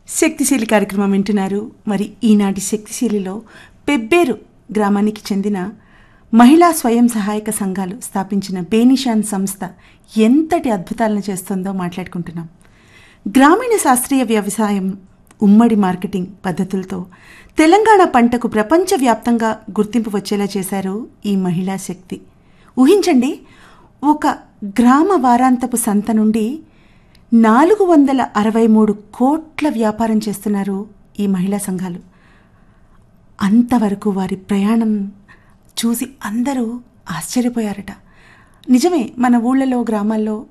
శక్తిశీలి కార్యక్రమం వింటున్నారు మరి ఈనాటి శక్తిశీలిలో పెబ్బేరు గ్రామానికి చెందిన మహిళా స్వయం సహాయక సంఘాలు స్థాపించిన బేనిషాన్ సంస్థ ఎంతటి అద్భుతాలను చేస్తుందో మాట్లాడుకుంటున్నాం గ్రామీణ శాస్త్రీయ వ్యవసాయం ఉమ్మడి మార్కెటింగ్ పద్ధతులతో తెలంగాణ పంటకు ప్రపంచవ్యాప్తంగా గుర్తింపు వచ్చేలా చేశారు ఈ మహిళా శక్తి ఊహించండి ఒక గ్రామ వారాంతపు సంత నుండి నాలుగు వందల అరవై మూడు కోట్ల వ్యాపారం చేస్తున్నారు ఈ మహిళా సంఘాలు అంతవరకు వారి ప్రయాణం చూసి అందరూ ఆశ్చర్యపోయారట నిజమే మన ఊళ్ళలో గ్రామాల్లో